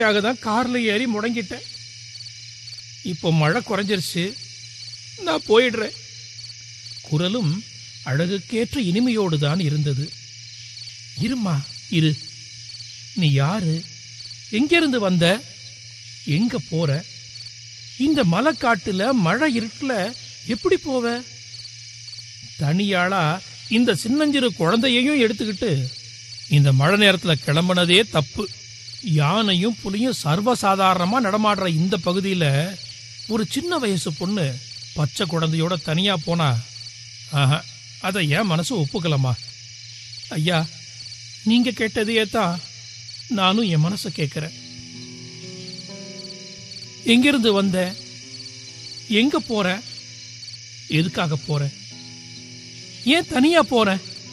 தான் கார்ல ஏறி முடங்கிட்டேன் இப்போ மழை குறைஞ்சிருச்சு நான் போயிடுறேன் குரலும் அழகுக்கேற்ற இனிமையோடு தான் இருந்தது இருமா இரு நீ யாரு எங்கிருந்து வந்த எங்க போற இந்த மலைக்காட்டுல மழை இருட்டுல எப்படி போவ தனியாளா இந்த சின்னஞ்சிறு குழந்தையையும் எடுத்துக்கிட்டு இந்த மழை நேரத்துல கிளம்புனதே தப்பு யானையும் புலியும் சர்வசாதாரணமா நடமாடுற இந்த பகுதியில ஒரு சின்ன வயசு பொண்ணு பச்சை குழந்தையோட தனியா போனா ஆஹா அதை என் மனசு ஒப்புக்கலமா ஐயா நீங்க கேட்டதையே தான் நானும் என் மனசை கேட்கிறேன் எங்கிருந்து வந்த எங்க போற எதுக்காக போற ஏன் தனியா போற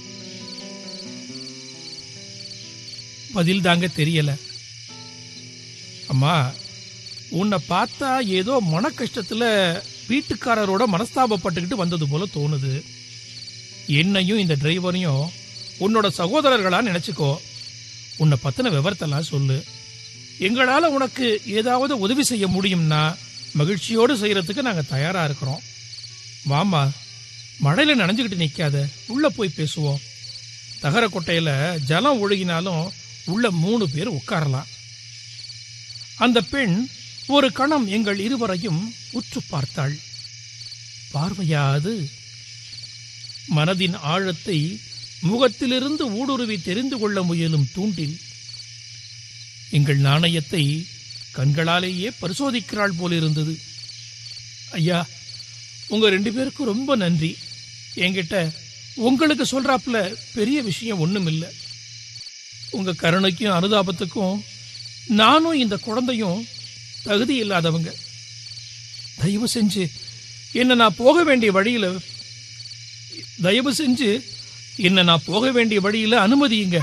பதில் தாங்க தெரியல அம்மா உன்னை பார்த்தா ஏதோ மன கஷ்டத்துல வீட்டுக்காரரோட மனஸ்தாபப்பட்டுக்கிட்டு வந்தது போல தோணுது என்னையும் இந்த டிரைவரையும் உன்னோட சகோதரர்களா நினைச்சுக்கோ உன்னை பத்தின விவரத்தெல்லாம் சொல்லு எங்களால உனக்கு ஏதாவது உதவி செய்ய முடியும்னா மகிழ்ச்சியோடு செய்யறதுக்கு நாங்க தயாரா இருக்கிறோம் வாமா மழையில நனைஞ்சுக்கிட்டு நிக்காத உள்ள போய் பேசுவோம் தகர கொட்டையில ஜலம் ஒழுகினாலும் உள்ள மூணு பேர் உட்காரலாம் அந்த பெண் ஒரு கணம் எங்கள் இருவரையும் உற்று பார்த்தாள் பார்வையாது மனதின் ஆழத்தை முகத்திலிருந்து ஊடுருவி தெரிந்து கொள்ள முயலும் தூண்டில் எங்கள் நாணயத்தை கண்களாலேயே பரிசோதிக்கிறாள் போலிருந்தது ஐயா உங்க ரெண்டு பேருக்கும் ரொம்ப நன்றி என்கிட்ட உங்களுக்கு சொல்றாப்புல பெரிய விஷயம் ஒண்ணும் இல்லை உங்க கருணைக்கும் அனுதாபத்துக்கும் நானும் இந்த குழந்தையும் தகுதி இல்லாதவங்க தயவு செஞ்சு என்ன நான் போக வேண்டிய வழியில தயவு செஞ்சு என்ன நான் போக வேண்டிய வழியில அனுமதியுங்க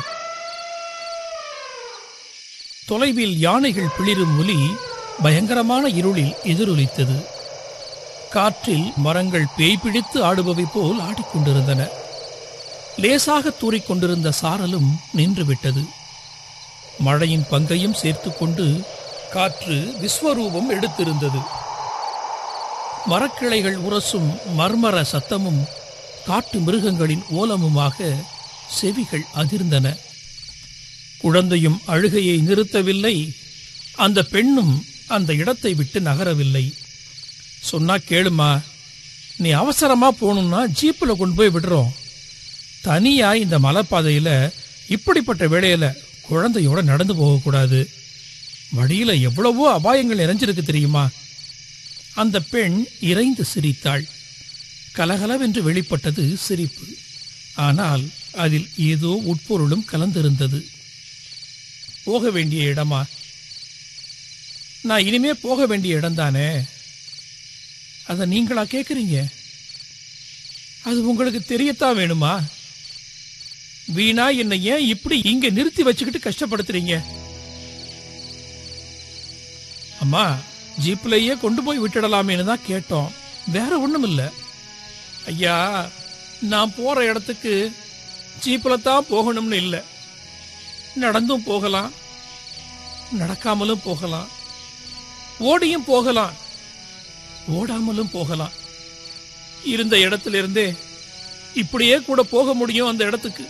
தொலைவில் யானைகள் பிளிரும் ஒலி பயங்கரமான இருளில் எதிரொலித்தது காற்றில் மரங்கள் பேய் பிடித்து ஆடுபவை போல் ஆடிக்கொண்டிருந்தன லேசாக தூறிக்கொண்டிருந்த சாரலும் நின்றுவிட்டது மழையின் பங்கையும் சேர்த்துக்கொண்டு காற்று விஸ்வரூபம் எடுத்திருந்தது மரக்கிளைகள் உரசும் மர்மர சத்தமும் காட்டு மிருகங்களின் ஓலமுமாக செவிகள் அதிர்ந்தன குழந்தையும் அழுகையை நிறுத்தவில்லை அந்த பெண்ணும் அந்த இடத்தை விட்டு நகரவில்லை சொன்னா கேளுமா நீ அவசரமா போகணும்னா ஜீப்ல கொண்டு போய் விடுறோம் தனியா இந்த மலைப்பாதையில இப்படிப்பட்ட வேளையில குழந்தையோட நடந்து போகக்கூடாது வழியில எவ்வளவோ அபாயங்கள் நிறைஞ்சிருக்கு தெரியுமா அந்த பெண் இறைந்து சிரித்தாள் கலகலவென்று வெளிப்பட்டது சிரிப்பு ஆனால் அதில் ஏதோ உட்பொருளும் கலந்திருந்தது போக வேண்டிய இடமா நான் இனிமே போக வேண்டிய இடம்தானே அதை நீங்களா கேக்குறீங்க அது உங்களுக்கு தெரியத்தான் வேணுமா வீணா என்னை ஏன் இப்படி இங்க நிறுத்தி வச்சுக்கிட்டு கஷ்டப்படுத்துறீங்க அம்மா ஜீப்லயே கொண்டு போய் விட்டுடலாமேன்னு தான் கேட்டோம் வேற ஒண்ணும் இல்ல ஐயா நான் போற இடத்துக்கு ஜீப்ல தான் போகணும்னு இல்ல நடந்தும் போகலாம் நடக்காமலும் போகலாம் ஓடியும் போகலாம் ஓடாமலும் போகலாம் இருந்த இடத்துல இருந்தே இப்படியே கூட போக முடியும் அந்த இடத்துக்கு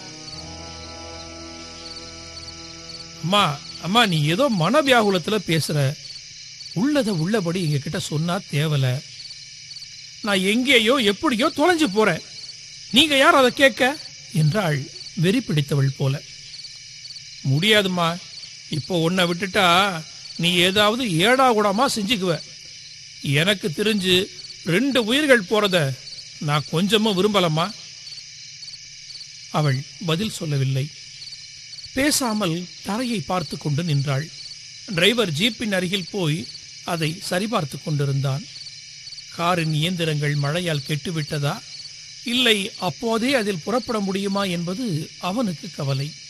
அம்மா அம்மா நீ ஏதோ மனவியாகுலத்துல பேசுற உள்ளத உள்ளபடி எங்க கிட்ட சொன்னா தேவல நான் எங்கேயோ எப்படியோ தொலைஞ்சு போறேன் நீங்க யார் அதை கேட்க என்றாள் வெறி பிடித்தவள் போல முடியாதும்மா இப்போ உன்னை விட்டுட்டா நீ ஏதாவது ஏடா கூடமா செஞ்சுக்குவ எனக்கு தெரிஞ்சு ரெண்டு உயிர்கள் போறத நான் கொஞ்சமும் விரும்பலம்மா அவள் பதில் சொல்லவில்லை பேசாமல் தரையை பார்த்து கொண்டு நின்றாள் டிரைவர் ஜீப்பின் அருகில் போய் அதை சரிபார்த்து கொண்டிருந்தான் காரின் இயந்திரங்கள் மழையால் கெட்டுவிட்டதா இல்லை அப்போதே அதில் புறப்பட முடியுமா என்பது அவனுக்கு கவலை